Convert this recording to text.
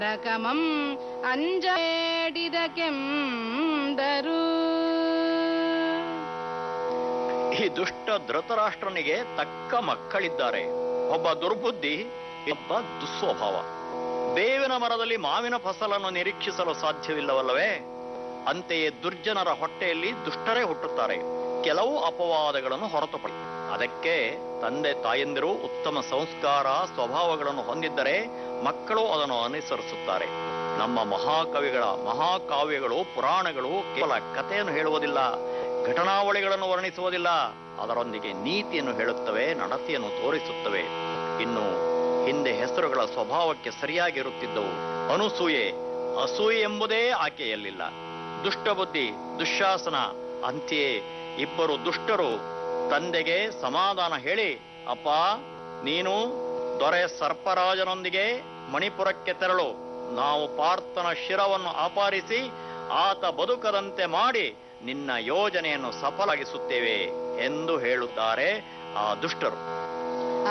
ರಕಮಂ ಅಂಜೇಡಿದ ಕೆಂದರು ಈ ದುಷ್ಟ ಧೃತರಾಷ್ಟ್ರನಿಗೆ ತಕ್ಕ ಮಕ್ಕಳಿದ್ದಾರೆ ಒಬ್ಬ ದುರ್ಬುದ್ಧಿ ಒಬ್ಬ ದುಸ್ವಭಾವ ಬೇವಿನ ಮರದಲ್ಲಿ ಮಾವಿನ ಫಸಲನ್ನು ನಿರೀಕ್ಷಿಸಲು ಸಾಧ್ಯವಿಲ್ಲವಲ್ಲವೇ ಅಂತೆಯೇ ದುರ್ಜನರ ಹೊಟ್ಟೆಯಲ್ಲಿ ದುಷ್ಟರೇ ಹುಟ್ಟುತ್ತಾರೆ ಕೆಲವು ಅಪವಾದಗಳನ್ನು ಹೊರತುಪಡಿ ಅದಕ್ಕೆ ತಂದೆ ತಾಯಂದಿರು ಉತ್ತಮ ಸಂಸ್ಕಾರ ಸ್ವಭಾವಗಳನ್ನು ಹೊಂದಿದ್ದರೆ ಮಕ್ಕಳು ಅದನ್ನು ಅನುಸರಿಸುತ್ತಾರೆ ನಮ್ಮ ಮಹಾಕವಿಗಳ ಮಹಾಕಾವ್ಯಗಳು ಪುರಾಣಗಳು ಕೇವಲ ಕಥೆಯನ್ನು ಹೇಳುವುದಿಲ್ಲ ಘಟನಾವಳಿಗಳನ್ನು ವರ್ಣಿಸುವುದಿಲ್ಲ ಅದರೊಂದಿಗೆ ನೀತಿಯನ್ನು ಹೇಳುತ್ತವೆ ನಡತೆಯನ್ನು ತೋರಿಸುತ್ತವೆ ಇನ್ನು ಹಿಂದೆ ಹೆಸರುಗಳ ಸ್ವಭಾವಕ್ಕೆ ಸರಿಯಾಗಿರುತ್ತಿದ್ದವು ಅನುಸೂಯೆ ಅಸೂಯೆ ಎಂಬುದೇ ಆಕೆಯಲ್ಲಿಲ್ಲ ದುಷ್ಟಬುದ್ಧಿ ದುಶ್ಯಾಸನ ಅಂತೆಯೇ ಇಬ್ಬರು ದುಷ್ಟರು ತಂದೆಗೆ ಸಮಾಧಾನ ಹೇಳಿ ಅಪ್ಪ ನೀನು ದೊರೆ ಸರ್ಪರಾಜನೊಂದಿಗೆ ಮಣಿಪುರಕ್ಕೆ ತೆರಳು ನಾವು ಪಾರ್ಥನ ಶಿರವನ್ನು ಅಪಾರಿಸಿ ಆತ ಬದುಕದಂತೆ ಮಾಡಿ ನಿನ್ನ ಯೋಜನೆಯನ್ನು ಸಫಲಗಿಸುತ್ತೇವೆ ಎಂದು ಹೇಳುತ್ತಾರೆ ಆ ದುಷ್ಟರು